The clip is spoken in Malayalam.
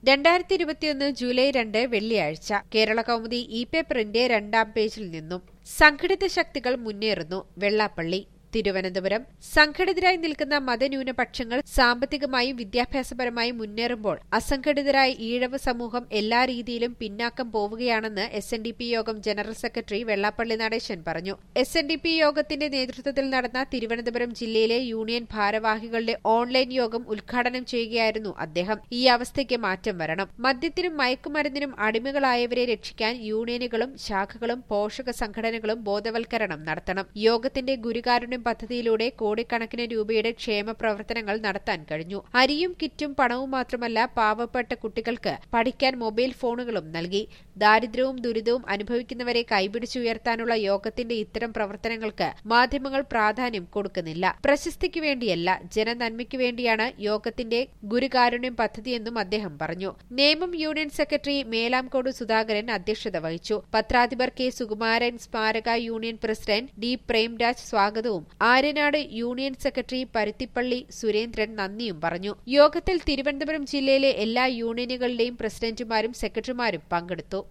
രണ്ടായിരത്തി ഇരുപത്തിയൊന്ന് ജൂലൈ രണ്ട് വെള്ളിയാഴ്ച കേരള കൗമുദി ഇ പേപ്പറിന്റെ രണ്ടാം പേജിൽ നിന്നും സംഘടിത ശക്തികൾ മുന്നേറുന്നു വെള്ളാപ്പള്ളി തിരുവനന്തപുരം സംഘടിതരായി നിൽക്കുന്ന മതന്യൂനപക്ഷങ്ങൾ സാമ്പത്തികമായും വിദ്യാഭ്യാസപരമായും മുന്നേറുമ്പോൾ അസംഘടിതരായ ഈഴവ സമൂഹം എല്ലാ രീതിയിലും പിന്നാക്കം പോവുകയാണെന്ന് എസ് എൻ ഡി പി യോഗം ജനറൽ സെക്രട്ടറി വെള്ളാപ്പള്ളി നടേശൻ പറഞ്ഞു എസ് എൻ ഡി പി യോഗത്തിന്റെ നേതൃത്വത്തിൽ നടന്ന തിരുവനന്തപുരം ജില്ലയിലെ യൂണിയൻ ഭാരവാഹികളുടെ ഓൺലൈൻ യോഗം ഉദ്ഘാടനം ചെയ്യുകയായിരുന്നു അദ്ദേഹം ഈ അവസ്ഥയ്ക്ക് മാറ്റം വരണം മദ്യത്തിനും മയക്കുമരുന്നിനും അടിമകളായവരെ രക്ഷിക്കാൻ യൂണിയനുകളും ശാഖകളും പോഷക സംഘടനകളും ബോധവൽക്കരണം നടത്തണം യോഗത്തിന്റെ ഗുരുകാരുണ്യം പദ്ധതിയിലൂടെ കോടിക്കണക്കിന് രൂപയുടെ ക്ഷേമ പ്രവർത്തനങ്ങൾ നടത്താൻ കഴിഞ്ഞു അരിയും കിറ്റും പണവും മാത്രമല്ല പാവപ്പെട്ട കുട്ടികൾക്ക് പഠിക്കാൻ മൊബൈൽ ഫോണുകളും നൽകി ദാരിദ്ര്യവും ദുരിതവും അനുഭവിക്കുന്നവരെ കൈപിടിച്ചുയർത്താനുള്ള യോഗത്തിന്റെ ഇത്തരം പ്രവർത്തനങ്ങൾക്ക് മാധ്യമങ്ങൾ പ്രാധാന്യം കൊടുക്കുന്നില്ല പ്രശസ്തിക്ക് വേണ്ടിയല്ല ജനനന്മയ്ക്ക് വേണ്ടിയാണ് യോഗത്തിന്റെ ഗുരുകാരുണ്യം പദ്ധതിയെന്നും അദ്ദേഹം പറഞ്ഞു നേമം യൂണിയൻ സെക്രട്ടറി മേലാംകോട് സുധാകരൻ അധ്യക്ഷത വഹിച്ചു പത്രാധിപർ കെ സുകുമാരൻ സ്മാരക യൂണിയൻ പ്രസിഡന്റ് ഡി പ്രേംരാജ് സ്വാഗതവും ആര്യനാട് യൂണിയൻ സെക്രട്ടറി പരുത്തിപ്പള്ളി സുരേന്ദ്രൻ നന്ദിയും പറഞ്ഞു യോഗത്തിൽ തിരുവനന്തപുരം ജില്ലയിലെ എല്ലാ യൂണിയനുകളുടെയും പ്രസിഡന്റുമാരും സെക്രട്ടറിമാരും പങ്കെടുത്തു